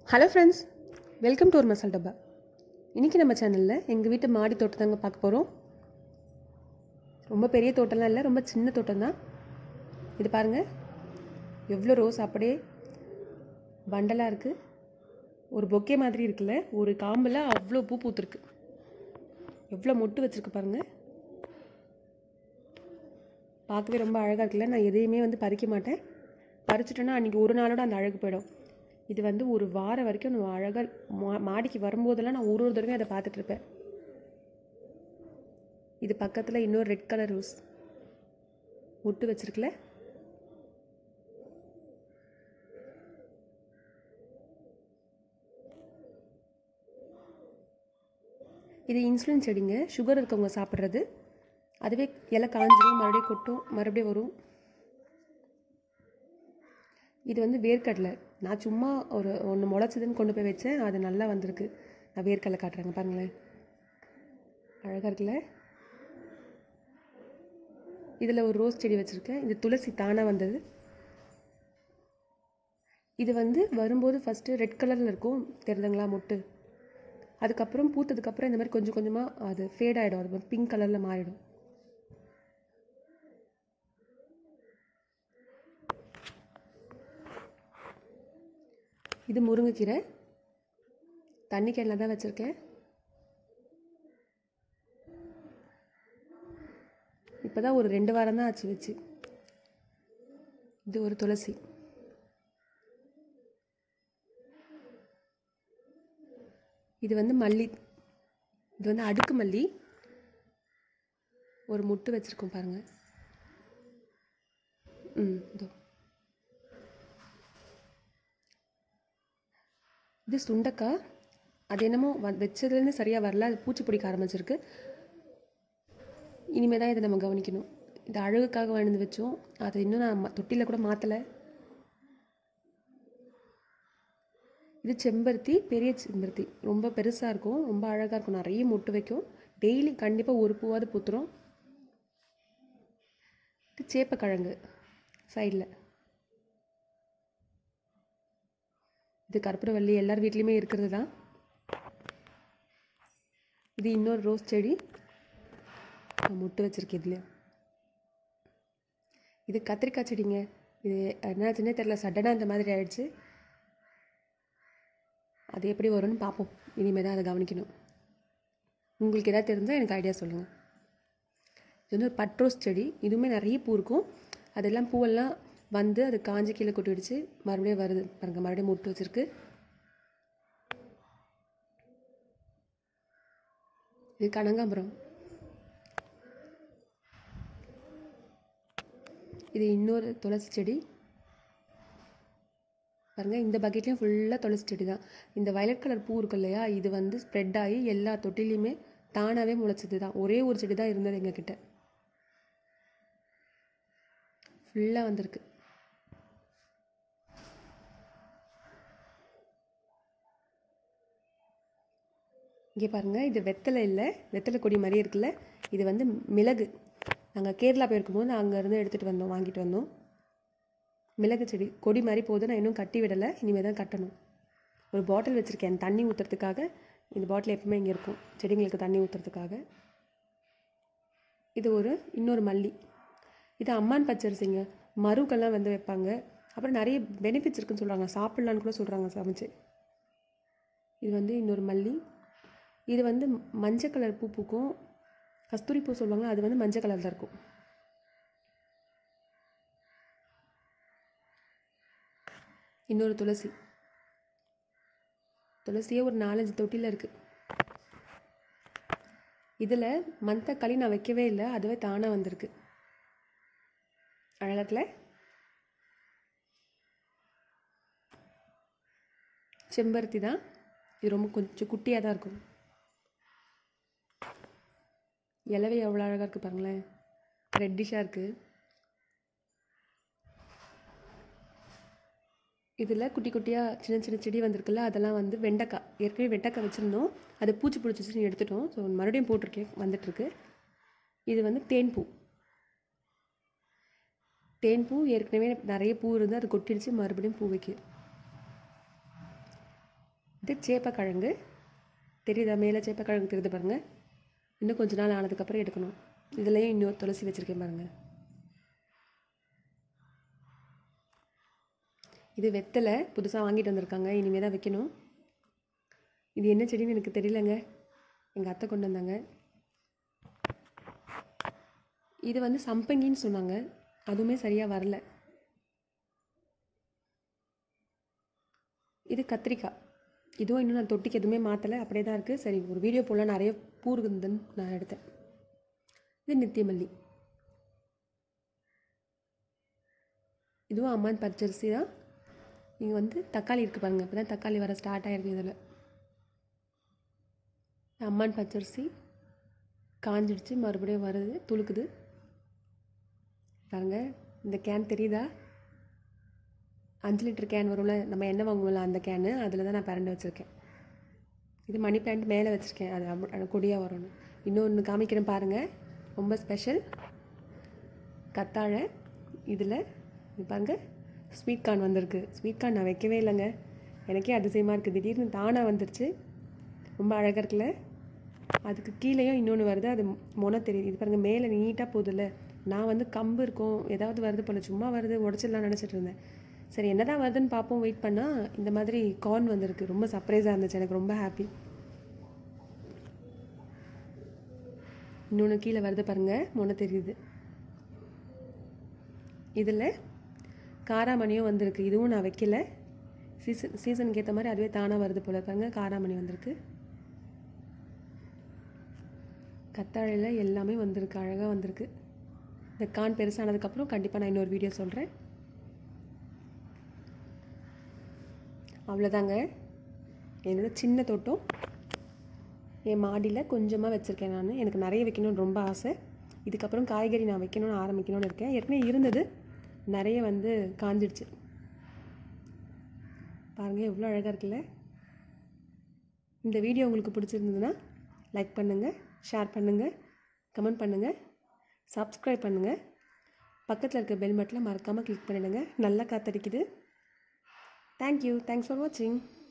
hello friends welcome to ஒரு மசால் டப்பா இன்றைக்கி நம்ம சேனலில் எங்கள் வீட்டு மாடி தோட்டம் தாங்க பார்க்க போகிறோம் ரொம்ப பெரிய தோட்டம்லாம் இல்லை ரொம்ப சின்ன தோட்டம் தான் இது பாருங்கள் எவ்வளோ ரோஸ் அப்படியே பண்டலாக இருக்குது ஒரு பொக்கே மாதிரி இருக்குல்ல ஒரு காம்பில் அவ்வளோ பூ பூத்துருக்கு எவ்வளோ மொட்டு வச்சுருக்கு பாருங்கள் பார்க்கவே ரொம்ப அழகாக இருக்குல்ல நான் எதையுமே வந்து பறிக்க மாட்டேன் பறிச்சிட்டேன்னா அன்றைக்கி ஒரு நாளோட அந்த அழகு போயிடும் இது வந்து ஒரு வாரம் வரைக்கும் நான் அழகாக மா மாடிக்கு வரும்போதெல்லாம் நான் ஒரு ஒரு தடவையும் அதை பார்த்துட்டு இருப்பேன் இது பக்கத்தில் இன்னொரு ரெட் கலர் ரோஸ் முட்டு வச்சிருக்குல இது இன்சுலின் செடிங்க சுகர் இருக்கவங்க சாப்பிட்றது அதுவே இலை காஞ்சிரும் மறுபடியும் கொட்டும் மறுபடியும் வரும் இது வந்து வேர்க்கடலை நான் சும்மா ஒரு ஒன்று முளைச்சதுன்னு கொண்டு போய் வச்சேன் அது நல்லா வந்திருக்கு நான் வேர்க்கடலை காட்டுறேங்க பாருங்களேன் அழகாக இருக்குல்ல இதில் ஒரு ரோஸ் செடி வச்சுருக்கேன் இது துளசி தானாக வந்தது இது வந்து வரும்போது ஃபஸ்ட்டு ரெட் கலரில் இருக்கும் தெரிஞ்சுங்களா மொட்டு அதுக்கப்புறம் பூத்ததுக்கப்புறம் இந்த மாதிரி கொஞ்சம் கொஞ்சமாக அது ஃபேட் ஆகிடும் அது பிங்க் கலரில் மாறிடும் இது முருங்கைக்கீரை தண்ணி கேனில் தான் வச்சுருக்கேன் இப்போ தான் ஒரு ரெண்டு வாரம் தான் ஆச்சு வச்சு இது ஒரு துளசி இது வந்து மல்லி இது வந்து அடுக்கு மல்லி ஒரு முட்டு வச்சுருக்கோம் பாருங்கள் ம் இதோ இது சுண்டக்காய் அது என்னமோ வ வச்சதுலேருந்து சரியாக வரல அது பூச்சி பிடிக்க ஆரம்பிச்சிருக்கு இனிமேல் தான் இதை நம்ம கவனிக்கணும் இது அழகுக்காக வாழ்ந்து வச்சோம் அதை இன்னும் நான் தொட்டியில் கூட மாற்றலை இது செம்பருத்தி பெரிய செம்பருத்தி ரொம்ப பெருசாக இருக்கும் ரொம்ப அழகாக இருக்கும் நிறைய மொட்டு வைக்கும் டெய்லி கண்டிப்பாக ஒரு பூவாவது பூத்துரும் இது சேப்பக்கிழங்கு சைடில் இது கற்பூரவள்ளி எல்லார் வீட்லேயுமே இருக்கிறது தான் இது இன்னொரு ரோஸ் செடி நான் முட்டு வச்சுருக்கேன் இதில் இது கத்திரிக்காய் செடிங்க இது என்னாச்சுன்னே தெரில சடனாக இந்த மாதிரி ஆயிடுச்சு அது எப்படி வரும்னு பார்ப்போம் இனிமேல் தான் அதை கவனிக்கணும் உங்களுக்கு எதாவது தெரிஞ்சால் எனக்கு ஐடியா சொல்லுங்கள் இது வந்து ஒரு பட்ரோஸ் செடி இதுவுமே நிறைய பூ இருக்கும் அதெல்லாம் பூவெல்லாம் வந்து அது காஞ்சி கீழே கொட்டிடுச்சு மறுபடியும் வருது பாருங்கள் மறுபடியும் முட்டு வச்சுருக்கு இது கனகாம்பரம் இது இன்னொரு துளசி செடி பாருங்கள் இந்த பக்கெட்லேயும் ஃபுல்லாக துளசி செடி தான் இந்த வயலட் கலர் பூ இருக்கு இல்லையா இது வந்து ஸ்ப்ரெட் ஆகி எல்லா தொட்டிலையுமே தானாகவே முளைச்சது தான் ஒரே ஒரு செடி தான் இருந்தது எங்ககிட்ட ஃபுல்லாக வந்திருக்கு இங்கே பாருங்கள் இது வெத்தலை இல்லை வெத்தலை கொடி மாதிரி இருக்குல்ல இது வந்து மிளகு நாங்கள் கேரளா போயிருக்கும்போது அங்கேருந்து எடுத்துகிட்டு வந்தோம் வாங்கிட்டு வந்தோம் மிளகு செடி கொடி மாதிரி போகுது நான் இன்னும் கட்டி விடலை இனிமேல் தான் கட்டணும் ஒரு பாட்டில் வச்சுருக்கேன் தண்ணி ஊற்றுறதுக்காக இந்த பாட்டில் எப்பவுமே இங்கே இருக்கும் செடிங்களுக்கு தண்ணி ஊற்றுறதுக்காக இது ஒரு இன்னொரு மல்லி இது அம்மான் பச்சரிசிங்க மருக்கெல்லாம் வந்து வைப்பாங்க அப்புறம் நிறைய பெனிஃபிட்ஸ் இருக்குன்னு சொல்கிறாங்க சாப்பிட்லான்னு கூட சொல்கிறாங்க சமைச்சு இது வந்து இன்னொரு மல்லி இது வந்து மஞ்சள் கலர் பூ பூக்கும் கஸ்தூரி பூ சொல்லுவாங்க அது வந்து மஞ்சள் கலரில் இருக்கும் இன்னொரு துளசி துளசியே ஒரு நாலஞ்சு தொட்டியில் இருக்குது இதில் மந்தக்களி நான் வைக்கவே இல்லை அதுவே தானாக வந்திருக்கு அழகத்தில் செம்பருத்தி தான் இது ரொம்ப கொஞ்சம் குட்டியாக தான் இருக்கும் இலவை எவ்வளோ அழகாக இருக்குது பாருங்களேன் ரெட்டிஷாக இருக்குது இதில் குட்டி குட்டியாக சின்ன சின்ன செடி வந்திருக்குல்ல அதெல்லாம் வந்து வெண்டைக்காய் ஏற்கனவே வெண்டைக்காய் வச்சுருந்தோம் அதை பூச்சி பிடிச்சிச்சு எடுத்துட்டோம் ஸோ மறுபடியும் போட்டிருக்கேன் வந்துட்டுருக்கு இது வந்து தேன்பூ தேன் பூ ஏற்கனவே நிறைய பூ இருந்து அது கொட்டிடுச்சு மறுபடியும் பூ வைக்கும் இது சேப்பக்கிழங்கு தெரியுதா மேலே சேப்பக்கிழங்கு தெரியுது பாருங்கள் இன்னும் கொஞ்ச நாள் ஆனதுக்கப்புறம் எடுக்கணும் இதுலேயும் இன்னொரு துளசி வச்சுருக்கேன் பாருங்கள் இது வெத்தலை புதுசாக வாங்கிட்டு வந்திருக்காங்க இனிமேல் தான் வைக்கணும் இது என்ன செடின்னு எனக்கு தெரியலங்க எங்கள் அத்தை கொண்டு வந்தாங்க இது வந்து சம்பங்கின்னு சொன்னாங்க அதுவுமே சரியாக வரல இது கத்திரிக்காய் இதுவும் இன்னும் நான் தொட்டிக்கு எதுவுமே மாற்றலை அப்படியே தான் இருக்குது சரி ஒரு வீடியோ போடலாம் நிறைய பூ இருக்குதுன்னு நான் எடுத்தேன் இது நித்தியமல்லி இதுவும் அம்மான் பச்சரிசி தான் இங்கே வந்து தக்காளி இருக்குது பாருங்க இப்போ தான் தக்காளி வர ஸ்டார்ட் ஆகிருக்கு இதில் அம்மான் பச்சரிசி காஞ்சிடுச்சு மறுபடியும் வருது துளுக்குது பாருங்க இந்த கேன் தெரியுதா அஞ்சு லிட்டர் கேன் வரும்ல நம்ம எண்ணெய் வாங்குவோம்ல அந்த கேனு அதில் தான் நான் பரண்டு வச்சுருக்கேன் இது மணி பிளான்ட் மேலே வச்சுருக்கேன் அது அப்~ அது கொடியாக வரணும் இன்னொன்று காமிக்கிறேன் பாருங்கள் ரொம்ப ஸ்பெஷல் கத்தாழை இதில் இது பாருங்க ஸ்வீட் கார்ன் வந்திருக்கு ஸ்வீட் கார்ன் நான் வைக்கவே இல்லைங்க எனக்கே அதிசயமாக இருக்குது திடீர்னு தானாக வந்துருச்சு ரொம்ப அழகாக இருக்குல்ல அதுக்கு கீழேயும் இன்னொன்று வருது அது மொன தெரியுது இது பாருங்கள் மேலே நீட்டாக போகுதுல்ல நான் வந்து கம்பு இருக்கும் ஏதாவது வருது போல சும்மா வருது உடச்சிடலாம் நினச்சிட்டு இருந்தேன் சரி என்னதான் வருதுன்னு பார்ப்போம் வெயிட் பண்ணால் இந்த மாதிரி கார்ன் வந்திருக்கு ரொம்ப சர்ப்ரைஸாக இருந்துச்சு எனக்கு ரொம்ப ஹாப்பி இன்னொன்று கீழே வருது பாருங்கள் மொன தெரியுது இதில் காராமணியும் வந்திருக்கு இதுவும் நான் வைக்கல சீசன் சீசனுக்கு ஏற்ற மாதிரி அதுவே தானாக வருது போல பாருங்க காராமணி வந்திருக்கு கத்தாழையில் எல்லாமே வந்திருக்கு அழகாக வந்திருக்கு இந்த கான் பெருசானதுக்கப்புறம் கண்டிப்பாக நான் இன்னொரு வீடியோ சொல்கிறேன் அவ்வளோதாங்க என்னோட சின்ன தோட்டம் என் மாடியில் கொஞ்சமாக வச்சுருக்கேன் நான் எனக்கு நிறைய வைக்கணும்னு ரொம்ப ஆசை இதுக்கப்புறம் காய்கறி நான் வைக்கணும்னு ஆரம்பிக்கணும்னு இருக்கேன் ஏற்கனவே இருந்தது நிறைய வந்து காஞ்சிடுச்சு பாருங்கள் எவ்வளோ அழகாக இருக்குல்ல இந்த வீடியோ உங்களுக்கு பிடிச்சிருந்ததுன்னா லைக் பண்ணுங்கள் ஷேர் பண்ணுங்கள் கமெண்ட் பண்ணுங்கள் சப்ஸ்கிரைப் பண்ணுங்கள் பக்கத்தில் இருக்க பெல் பட்டனை மறக்காமல் கிளிக் பண்ணிடுங்க நல்லா காத்தடிக்குது தேங்க்யூ தேங்க்ஸ் ஃபார் வாட்சிங்